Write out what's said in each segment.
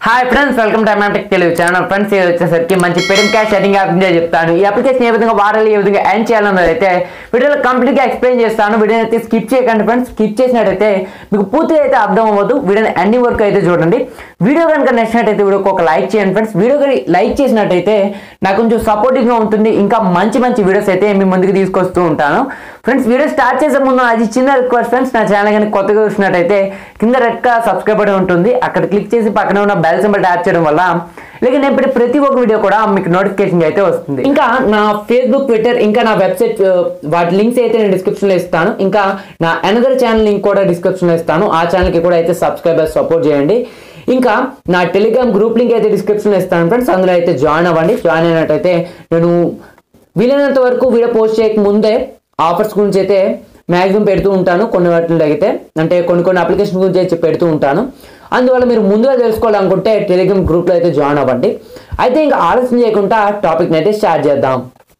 hi friends welcome to మ్యాటిక్ Telugu channel friends ఇది వచ్చేసరికి మంచి పెడిమ్ క్యాష్ సెట్టింగ్ యాప్ గురించి చెప్తాను ఈ అప్లికేషన్ ఏ విధంగా వాడాలి ఏ విధంగా ఎండ్ చేయాలన్నది అయితే వీడియోలో కంప్లీట్గా ఎక్స్ప్లెయిన్ చేస్తాను వీడియోని అయితే స్కిప్ చేయకండి ఫ్రెండ్స్ స్కిప్ చేసినట్టయితే మీకు పూర్తిగా అయితే అర్థం అవ్వదు వీడియోని ఎండింగ్ వరకు అయితే చూడండి వీడియో కనుక నచ్చినట్టయితే వీడియోకి ఒక లైక్ చేయండి ఫ్రెండ్స్ వీడియో కనుక లైక్ చేసినట్టయితే నాకు కొంచెం సపోర్టివ్గా ఉంటుంది ఇంకా మంచి మంచి వీడియోస్ అయితే మీ ముందుకు తీసుకొస్తూ ఉంటాను ఫ్రెండ్స్ వీడియో స్టార్ట్ చేసే ముందు అది చిన్న రిక్వెస్ట్ ఫ్రెండ్స్ నా ఛానల్ కానీ కొత్తగా చూసినట్టయితే కింద రెడ్ కలర్ సబ్స్క్రైబ్ అని ఉంటుంది అక్కడ క్లిక్ చేసి పక్కన ఉన్న బెల్ సింబల్ ట్యాప్ చేయడం వల్ల లేక నేను పెట్టే ప్రతి ఒక్క వీడియో కూడా మీకు నోటిఫికేషన్ అయితే వస్తుంది ఇంకా నా ఫేస్బుక్ ట్విట్టర్ ఇంకా నా వెబ్సైట్ వాటి లింక్స్ అయితే నేను డిస్క్రిప్షన్ లో ఇస్తాను ఇంకా నా అనదర్ ఛానల్ లింక్ కూడా డిస్క్రిప్షన్ లో ఇస్తాను ఆ ఛానల్ కి కూడా అయితే సబ్స్క్రైబర్ సపోర్ట్ చేయండి ఇంకా నా టెలిగ్రామ్ గ్రూప్ లింక్ అయితే డిస్క్రిప్షన్ లో ఇస్తాను ఫ్రెండ్స్ అందులో అయితే జాయిన్ అవ్వండి జాయిన్ అయినట్టయితే నేను వీలైనంత వరకు వీడియో పోస్ట్ చేయక ముందే ఆఫర్స్ గురించి అయితే మ్యాక్సిమం పెడుతూ ఉంటాను కొన్ని వాటిలో అయితే అంటే కొన్ని కొన్ని అప్లికేషన్ గురించి అయితే పెడుతూ ఉంటాను అందువల్ల మీరు ముందుగా తెలుసుకోవాలనుకుంటే టెలిగ్రామ్ గ్రూప్లో అయితే జాయిన్ అవ్వండి అయితే ఇంకా ఆలస్యం చేయకుండా టాపిక్ని అయితే స్టార్ట్ చేద్దాం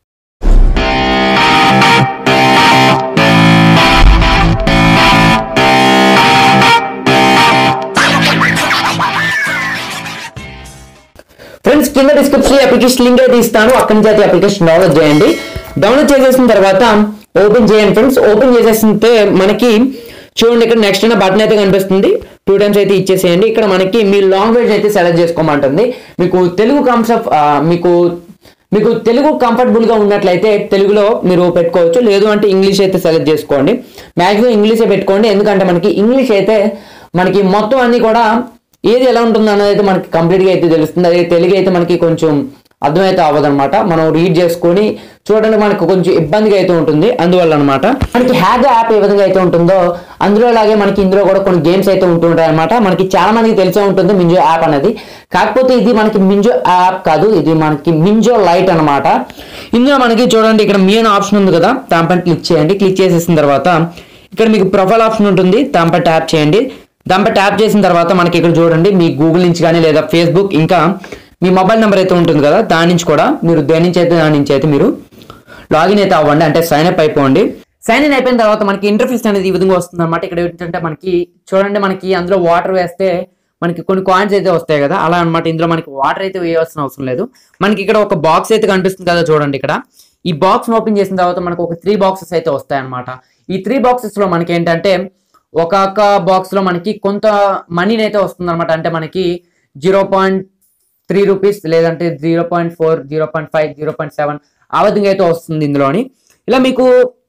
ఫ్రెండ్స్ కింద డిస్క్రిప్షన్ అప్లికేషన్ లింక్ అయితే ఇస్తాను అక్కడి నుంచి అయితే అప్లికేషన్ డౌన్లోడ్ చేయండి డౌన్లోడ్ చేసేసిన తర్వాత ఓపెన్ చేయండి ఫ్రెండ్స్ ఓపెన్ చేసేస్తుంటే మనకి చూడండి ఇక్కడ నెక్స్ట్ అనే బటన్ అయితే కనిపిస్తుంది టూ టైమ్స్ అయితే ఇచ్చేసేయండి ఇక్కడ మనకి మీ లాంగ్వేజ్ అయితే సెలెక్ట్ చేసుకోమంటుంది మీకు తెలుగు కాన్సెప్ట్ మీకు మీకు తెలుగు కంఫర్టబుల్ గా ఉన్నట్లయితే తెలుగులో మీరు పెట్టుకోవచ్చు లేదు అంటే ఇంగ్లీష్ అయితే సెలెక్ట్ చేసుకోండి మాక్సిమం ఇంగ్లీషే పెట్టుకోండి ఎందుకంటే మనకి ఇంగ్లీష్ అయితే మనకి మొత్తం అన్ని కూడా ఏది ఎలా ఉంటుంది అన్నది అయితే మనకి కంప్లీట్గా అయితే తెలుస్తుంది అదే తెలుగు అయితే మనకి కొంచెం అర్థమైతే అవ్వదు అనమాట మనం రీడ్ చేసుకొని చూడడానికి మనకు కొంచెం ఇబ్బందిగా అయితే ఉంటుంది అందువల్ల అనమాట మనకి హ్యాగ్ యాప్ ఏ విధంగా అయితే ఉంటుందో అందులో అలాగే మనకి ఇందులో కూడా కొన్ని గేమ్స్ అయితే ఉంటుంటాయి అనమాట మనకి చాలా మందికి తెలిసే ఉంటుంది మింజో యాప్ అనేది కాకపోతే ఇది మనకి మింజో యాప్ కాదు ఇది మనకి మింజో లైట్ అనమాట ఇందులో మనకి చూడండి ఇక్కడ మీ అనే ఆప్షన్ ఉంది కదా దానిపైన క్లిక్ చేయండి క్లిక్ చేసేసిన తర్వాత ఇక్కడ మీకు ప్రొఫైల్ ఆప్షన్ ఉంటుంది దానిపై ట్యాప్ చేయండి దానిపై ట్యాప్ చేసిన తర్వాత మనకి ఇక్కడ చూడండి మీ గూగుల్ నుంచి కానీ లేదా ఫేస్బుక్ ఇంకా మీ మొబైల్ నెంబర్ అయితే ఉంటుంది కదా దాని నుంచి కూడా మీరు దేని నుంచి అయితే దాని నుంచి అయితే మీరు లాగిన్ అయితే అవ్వండి అంటే సైన్ అప్ అయిపోండి సైన్ ఇన్ అయిపోయిన తర్వాత మనకి ఇంటర్ఫేస్ అనేది ఈ విధంగా వస్తుంది అనమాట ఇక్కడ ఏంటంటే మనకి చూడండి మనకి అందులో వాటర్ వేస్తే మనకి కొన్ని కాయిన్స్ అయితే వస్తాయి కదా అలా అనమాట ఇందులో మనకి వాటర్ అయితే వేయాల్సిన అవసరం లేదు మనకి ఇక్కడ ఒక బాక్స్ అయితే కనిపిస్తుంది కదా చూడండి ఇక్కడ ఈ బాక్స్ ఓపెన్ చేసిన తర్వాత మనకు ఒక త్రీ బాక్సెస్ అయితే వస్తాయి అనమాట ఈ త్రీ బాక్సెస్ లో మనకి ఏంటంటే ఒక్కొక్క బాక్స్ లో మనకి కొంత మనీని అయితే వస్తుంది అనమాట అంటే మనకి జీరో పాయింట్ త్రీ రూపీస్ లేదంటే zero point four zero point five zero point seven ఆ విధంగా అయితే వస్తుంది ఇందులోని ఇలా మీకు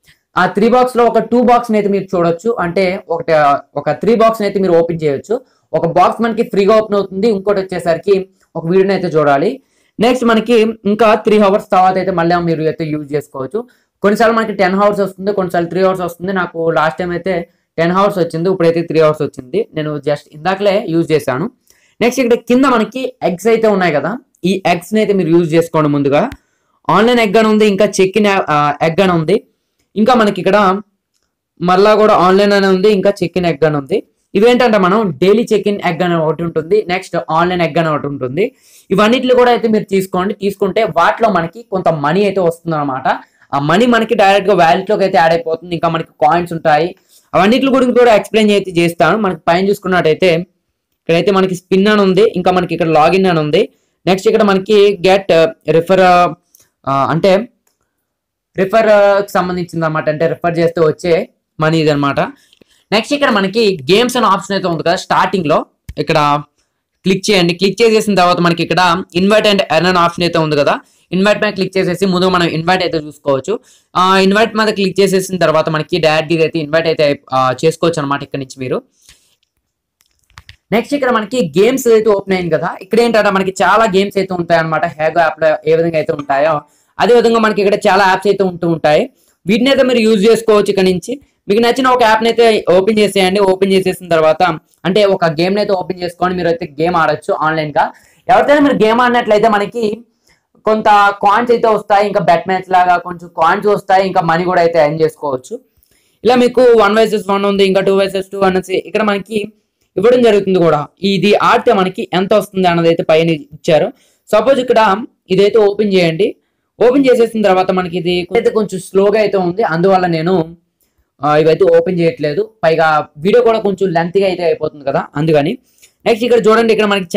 ఆ త్రీ బాక్స్ లో ఒక టూ బాక్స్ అయితే మీరు చూడొచ్చు అంటే ఒకటి ఒక త్రీ బాక్స్ అయితే మీరు ఓపెన్ చేయొచ్చు ఒక బాక్స్ మనకి ఫ్రీగా ఓపెన్ అవుతుంది ఇంకోటి వచ్చేసరికి ఒక వీడియోని అయితే చూడాలి నెక్స్ట్ మనకి ఇంకా త్రీ అవర్స్ తర్వాత అయితే మళ్ళీ మీరు అయితే యూజ్ చేసుకోవచ్చు కొన్నిసార్లు మనకి టెన్ అవర్స్ వస్తుంది కొన్నిసార్లు త్రీ అవర్స్ వస్తుంది నాకు లాస్ట్ టైం అయితే టెన్ అవర్స్ వచ్చింది ఇప్పుడైతే త్రీ అవర్స్ వచ్చింది నేను జస్ట్ ఇందాకలే యూజ్ చేశాను నెక్స్ట్ ఇక్కడ కింద మనకి ఎగ్స్ అయితే ఉన్నాయి కదా ఈ ఎగ్స్ అయితే మీరు యూజ్ చేసుకోండి ముందుగా ఆన్లైన్ ఎగ్ అని ఉంది ఇంకా చెక్ ఇన్ ఎగ్ అని ఉంది ఇంకా మనకి ఇక్కడ మళ్ళా కూడా ఆన్లైన్ అని ఉంది ఇంకా చెక్ ఇన్ ఎగ్ అని ఉంది ఇవేంటంటే మనం డైలీ చెక్ ఇన్ ఎగ్ అని ఒకటి ఉంటుంది నెక్స్ట్ ఆన్లైన్ ఎగ్ అని ఒకటి ఉంటుంది ఇవన్నిటిలో కూడా అయితే మీరు తీసుకోండి తీసుకుంటే వాటిలో మనకి కొంత మనీ అయితే వస్తుంది అనమాట ఆ మనీ మనకి డైరెక్ట్ గా వ్యాలెట్ లోకి అయితే యాడ్ అయిపోతుంది ఇంకా మనకి కాయిన్స్ ఉంటాయి అవన్నిటి గురించి కూడా ఎక్స్ప్లెయిన్ అయితే చేస్తాను మనకి పైన చూసుకున్నట్టయితే ఇక్కడైతే మనకి స్పిన్ అని ఉంది ఇంకా మనకి ఇక్కడ లాగిన్ అని ఉంది నెక్స్ట్ ఇక్కడ మనకి గెట్ రిఫర్ అంటే రిఫర్ సంబంధించింది అనమాట అంటే రిఫర్ చేస్తే వచ్చే మనీ ఇది అనమాట నెక్స్ట్ ఇక్కడ మనకి గేమ్స్ అనే ఆప్షన్ అయితే ఉంది కదా స్టార్టింగ్ లో ఇక్కడ క్లిక్ చేయండి క్లిక్ చేసేసిన తర్వాత మనకి ఇక్కడ ఇన్వైట్ అండ్ ఎర్న్ అనే ఆప్షన్ అయితే ఉంది కదా ఇన్వైట్ మీద క్లిక్ చేసేసి ముందు మనం ఇన్వైట్ అయితే చూసుకోవచ్చు ఆ ఇన్వైట్ మీద క్లిక్ చేసేసిన తర్వాత మనకి డైరెక్ట్ అయితే ఇన్వైట్ అయితే ఆ, చేసుకోవచ్చు అనమాట ఇక్కడ నుంచి మీరు నెక్స్ట్ ఇక్కడ మనకి గేమ్స్ అయితే ఓపెన్ అయింది కదా ఇక్కడ ఏంటంటే మనకి చాలా గేమ్స్ అయితే ఉంటాయి అనమాట హ్యాగో యాప్ లో ఏ విధంగా అయితే ఉంటాయో అదే విధంగా మనకి ఇక్కడ చాలా యాప్స్ అయితే ఉంటూ ఉంటాయి వీటిని అయితే మీరు యూజ్ చేసుకోవచ్చు ఇక్కడ నుంచి మీకు నచ్చిన ఒక యాప్ని అయితే ఓపెన్ చేసేయండి ఓపెన్ చేసేసిన తర్వాత అంటే ఒక గేమ్ అయితే ఓపెన్ చేసుకొని మీరు అయితే గేమ్ ఆడొచ్చు ఆన్లైన్ గా ఎవరితోనే మీరు గేమ్ ఆడినట్లయితే మనకి కొంత కాయిన్స్ అయితే వస్తాయి ఇంకా బెట్ మ్యాచ్ లాగా కొంచెం కాయిన్స్ వస్తాయి ఇంకా మనీ కూడా అయితే ఎర్న్ చేసుకోవచ్చు ఇలా మీకు వన్ వైసెస్ వన్ ఉంది ఇంకా టూ వైసెస్ టూ అనేసి ఇక్కడ మనకి ఇవ్వడం జరుగుతుంది కూడా ఇది ఆడితే మనకి ఎంత వస్తుంది అన్నది అయితే పైన ఇచ్చారు సపోజ్ ఇక్కడ ఇదైతే ఓపెన్ చేయండి ఓపెన్ చేసేసిన తర్వాత మనకి ఇది అయితే కొంచెం స్లోగా అయితే ఉంది అందువల్ల నేను ఆ, ఇవైతే ఓపెన్ చేయట్లేదు పైగా వీడియో కూడా కొంచెం లెంత్గా అయితే అయిపోతుంది కదా అందుకని నెక్స్ట్ ఇక్కడ చూడండి ఇక్కడ మనకి చాలా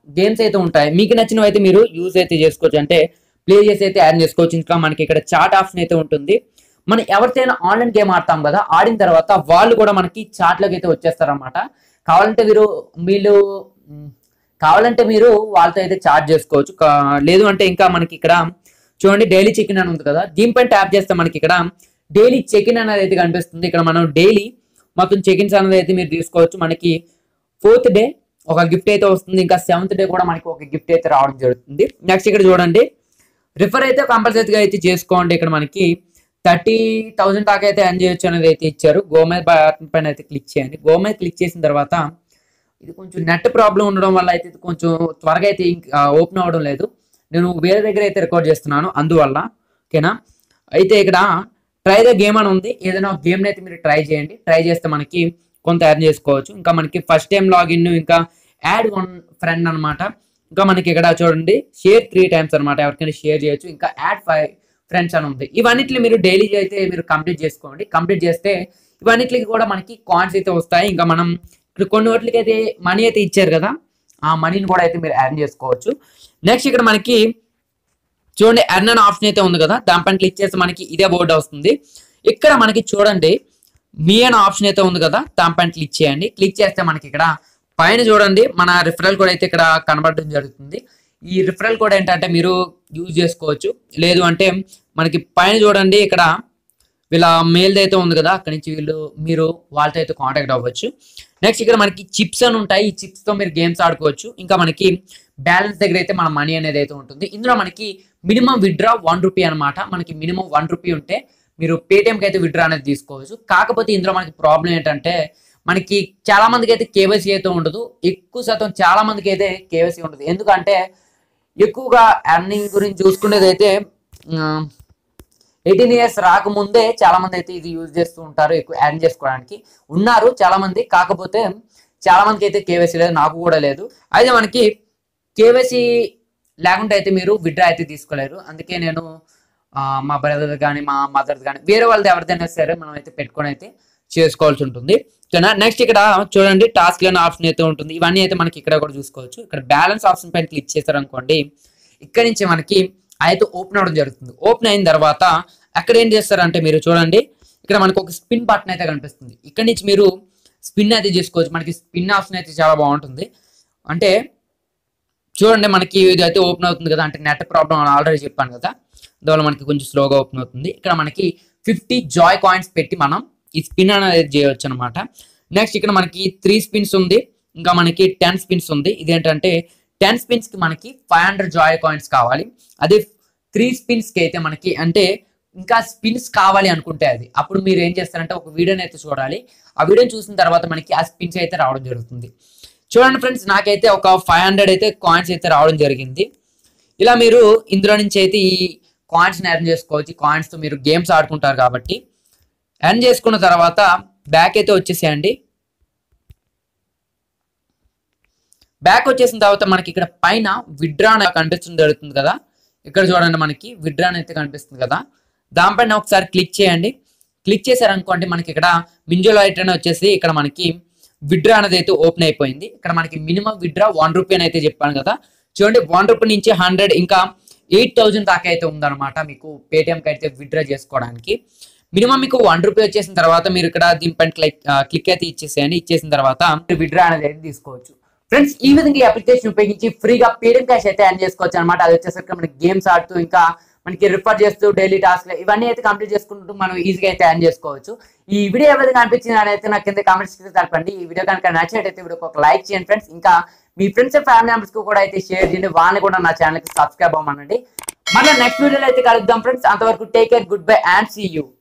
గేమ్స్ అయితే ఉంటాయి మీకు నచ్చినవి అయితే మీరు యూజ్ అయితే చేసుకోవచ్చు అంటే ప్లే చేసి అయితే యాడ్ చేసుకోవచ్చు ఇంకా మనకి ఇక్కడ చాట్ ఆప్షన్ అయితే ఉంటుంది మనం ఎవరితోనైనా ఆన్లైన్ గేమ్ ఆడతాం కదా ఆడిన తర్వాత వాళ్ళు కూడా మనకి చాట్లోకి అయితే వచ్చేస్తారన్నమాట కావాలంటే మీరు వీళ్ళు మ్, కావాలంటే మీరు వాళ్ళతో అయితే చాట్ చేసుకోవచ్చు కా- లేదు అంటే ఇంకా మనకి ఇక్కడ చూడండి డైలీ చెక్ ఇన్ అని ఉంది కదా దీనిపైన ట్యాప్ చేస్తే మనకి ఇక్కడ డైలీ చెక్ ఇన్ అనేది అయితే కనిపిస్తుంది ఇక్కడ మనం డైలీ మొత్తం చెక్ ఇన్స్ అనేది అయితే మీరు తీసుకోవచ్చు మనకి ఫోర్త్ డే ఒక గిఫ్ట్ అయితే వస్తుంది ఇంకా సెవెంత్ డే కూడా మనకి ఒక గిఫ్ట్ అయితే రావడం జరుగుతుంది నెక్స్ట్ ఇక్కడ చూడండి రిఫర్ అయితే కంపల్సరీగా అయితే చేసుకోండి ఇక్కడ మనకి థర్టీ థౌసండ్ దాకా అయితే ఎర్న్ చేయొచ్చు అనేది అయితే ఇచ్చారు గోమే బటన్ పైన అయితే క్లిక్ చేయండి గోమే క్లిక్ చేసిన తర్వాత ఇది కొంచెం నెట్ ప్రాబ్లం ఉండడం వల్ల అయితే ఇది కొంచెం త్వరగా అయితే ఓపెన్ అవ్వడం లేదు నేను వేరే దగ్గర అయితే రికార్డ్ చేస్తున్నాను అందువల్ల ఓకేనా అయితే ఇక్కడ ట్రై ద గేమ్ అని ఉంది ఏదైనా ఒక గేమ్ని అయితే మీరు ట్రై చేయండి ట్రై చేస్తే మనకి కొంత ఎర్న్ చేసుకోవచ్చు ఇంకా మనకి ఫస్ట్ టైం లాగిన్ ఇంకా యాడ్ వన్ ఫ్రెండ్ అన్నమాట ఇంకా మనకి ఇక్కడ చూడండి షేర్ త్రీ టైమ్స్ అన్నమాట ఎవరికైనా షేర్ చేయొచ్చు ఇంకా యాడ్ ఫైవ్ ఫ్రెండ్స్ అని ఉంది ఇవన్నిటిని మీరు డైలీ అయితే మీరు కంప్లీట్ చేసుకోండి కంప్లీట్ చేస్తే ఇవన్నిటికి కూడా మనకి కాయిన్స్ అయితే వస్తాయి ఇంకా మనం ఇక్కడ కొన్ని వాటికి అయితే మనీ అయితే ఇచ్చారు కదా ఆ మనీని కూడా అయితే మీరు ఎర్న్ చేసుకోవచ్చు నెక్స్ట్ ఇక్కడ మనకి చూడండి ఎర్న్ అనే ఆప్షన్ అయితే ఉంది కదా దానిపైన క్లిక్ చేస్తే మనకి ఇదే బోర్డు వస్తుంది ఇక్కడ మనకి చూడండి మీ అనే ఆప్షన్ అయితే ఉంది కదా దానిపైన క్లిక్ చేయండి క్లిక్ చేస్తే మనకి ఇక్కడ పైన చూడండి మన రిఫరల్ కోడ్ అయితే ఇక్కడ కనబడడం జరుగుతుంది ఈ రిఫరల్ కోడ్ ఏంటంటే మీరు యూజ్ చేసుకోవచ్చు లేదు అంటే మనకి పైన చూడండి ఇక్కడ వీళ్ళ మెయిల్ అయితే ఉంది కదా అక్కడి నుంచి వీళ్ళు మీరు వాళ్ళతో అయితే కాంటాక్ట్ అవ్వచ్చు నెక్స్ట్ ఇక్కడ మనకి చిప్స్ అని ఉంటాయి ఈ చిప్స్ తో మీరు గేమ్స్ ఆడుకోవచ్చు ఇంకా మనకి బ్యాలెన్స్ దగ్గర అయితే మన మనీ అనేది అయితే ఉంటుంది ఇందులో మనకి మినిమం విత్డ్రా వన్ రూపీ అనమాట మనకి మినిమం వన్ రూపీ ఉంటే మీరు పేటిఎంకి అయితే విత్డ్రా అనేది తీసుకోవచ్చు కాకపోతే ఇందులో మనకి ప్రాబ్లం ఏంటంటే మనకి చాలా మందికి అయితే కేవైసీ అయితే ఉండదు ఎక్కువ శాతం చాలా మందికి అయితే కేవైసీ ఉండదు ఎందుకంటే ఎక్కువగా ఎర్నింగ్ గురించి చూసుకునేది అయితే ఎయిటీన్ ఇయర్స్ రాకముందే చాలా మంది అయితే ఇది యూజ్ చేస్తూ ఉంటారు ఎక్కువ ఎర్న్ చేసుకోవడానికి ఉన్నారు చాలా మంది కాకపోతే చాలా మందికి అయితే కేవైసీ లేదు నాకు కూడా లేదు అయితే మనకి కేవైసీ లేకుంటే అయితే మీరు విడ్రా అయితే తీసుకోలేరు అందుకే నేను ఆ, మా బ్రదర్ కానీ మా మదర్ కానీ వేరే వాళ్ళది ఎవరిదైనా సరే మనం అయితే పెట్టుకొని అయితే చేసుకోవాల్సి ఉంటుంది ఓకేనా నెక్స్ట్ ఇక్కడ చూడండి టాస్క్ అనే ఆప్షన్ అయితే ఉంటుంది ఇవన్నీ అయితే మనకి ఇక్కడ కూడా చూసుకోవచ్చు ఇక్కడ బ్యాలెన్స్ ఆప్షన్ పైన క్లిక్ చేశారు అనుకోండి ఇక్కడ నుంచి మనకి అయితే ఓపెన్ అవడం జరుగుతుంది ఓపెన్ అయిన తర్వాత అక్కడ ఏం చేస్తారంటే మీరు చూడండి ఇక్కడ మనకు ఒక స్పిన్ బటన్ అయితే కనిపిస్తుంది ఇక్కడ నుంచి మీరు స్పిన్ అయితే చేసుకోవచ్చు మనకి స్పిన్ ఆప్షన్ అయితే చాలా బాగుంటుంది అంటే చూడండి మనకి ఇది అయితే ఓపెన్ అవుతుంది కదా అంటే నెట్ ప్రాబ్లం ఆల్రెడీ చెప్పాను కదా అందువల్ల మనకి కొంచెం స్లోగా ఓపెన్ అవుతుంది ఇక్కడ మనకి ఫిఫ్టీ జాయ్ కాయిన్స్ పెట్టి మనం ఈ స్పిన్ అనేది చేయవచ్చు అనమాట నెక్స్ట్ ఇక్కడ మనకి త్రీ స్పిన్స్ ఉంది ఇంకా మనకి టెన్ స్పిన్స్ ఉంది ఇదేంటంటే టెన్ స్పిన్స్ కి మనకి ఫైవ్ హండ్రెడ్ జాయ్ కాయిన్స్ కావాలి అదే త్రీ స్పిన్స్ కి అయితే మనకి అంటే ఇంకా స్పిన్స్ కావాలి అనుకుంటే అది అప్పుడు మీరు ఏం చేస్తారంటే ఒక వీడియోని అయితే చూడాలి ఆ వీడియోని చూసిన తర్వాత మనకి ఆ స్పిన్స్ అయితే రావడం జరుగుతుంది చూడండి ఫ్రెండ్స్ నాకైతే ఒక ఫైవ్ హండ్రెడ్ అయితే కాయిన్స్ అయితే రావడం జరిగింది ఇలా మీరు ఇందులో నుంచి అయితే ఈ కాయిన్స్ ఎర్న్ చేసుకోవచ్చు ఈ కాయిన్స్ తో మీరు గేమ్స్ ఆడుకుంటారు కాబట్టి ఎర్న్ చేసుకున్న తర్వాత బ్యాక్ అయితే వచ్చేసేయండి బ్యాక్ వచ్చేసిన తర్వాత మనకి ఇక్కడ పైన విడ్రా అని కనిపిస్తుంది జరుగుతుంది కదా ఇక్కడ చూడండి మనకి విడ్రా అయితే కనిపిస్తుంది కదా దానిపైన ఒకసారి క్లిక్ చేయండి క్లిక్ చేశారనుకోండి మనకి ఇక్కడ మింజోలో అని వచ్చేసి ఇక్కడ మనకి విడ్రా అనేది అయితే ఓపెన్ అయిపోయింది ఇక్కడ మనకి మినిమం విడ్రా వన్ రూపీ అని అయితే చెప్పాను కదా చూడండి వన్ రూపీ నుంచి హండ్రెడ్ ఇంకా ఎయిట్ థౌజండ్ దాకా అయితే ఉందన్నమాట మీకు పేటిఎంకి అయితే విడ్రా చేసుకోవడానికి మినిమం మీకు వన్ రూపీ వచ్చేసిన తర్వాత మీరు ఇక్కడ దీనిపైన క్లిక్ క్లిక్ అయితే ఇచ్చేసేయండి ఇచ్చేసిన తర్వాత విడ్రా అనేది అయితే తీసుకోవచ్చు ఫ్రెండ్స్ ఈ విధంగా ఈ అప్లికేషన్ ఉపయోగించి ఫ్రీగా పేటిఎం క్యాష్ అయితే ఎర్న్ చేసుకోవచ్చు అనమాట అది వచ్చేసరికి మనకి గేమ్స్ ఆడుతూ ఇంకా మనకి రిఫర్ చేస్తూ డైలీ టాస్క్ ఇవన్నీ అయితే కంప్లీట్ చేసుకుంటూ మనం ఈజీగా అయితే ఎర్న్ చేసుకోవచ్చు ఈ వీడియో ఏ విధంగా అనిపించింది అని అయితే నాకు కింద కామెంట్స్ తెలపండి ఈ వీడియో కనుక నచ్చినట్టయితే వీడియోకి ఒక లైక్ చేయండి ఫ్రెండ్స్ ఇంకా మీ ఫ్రెండ్స్ అండ్ ఫ్యామిలీ మెంబర్స్ కు కూడా అయితే షేర్ చేయండి వాళ్ళని కూడా నా ఛానల్ కి సబ్స్క్రైబ్ అవ్వమనండి మళ్ళీ నెక్స్ట్ వీడియోలో అయితే కలుద్దాం ఫ్రెండ్స్ అంతవరకు take care good bye and see you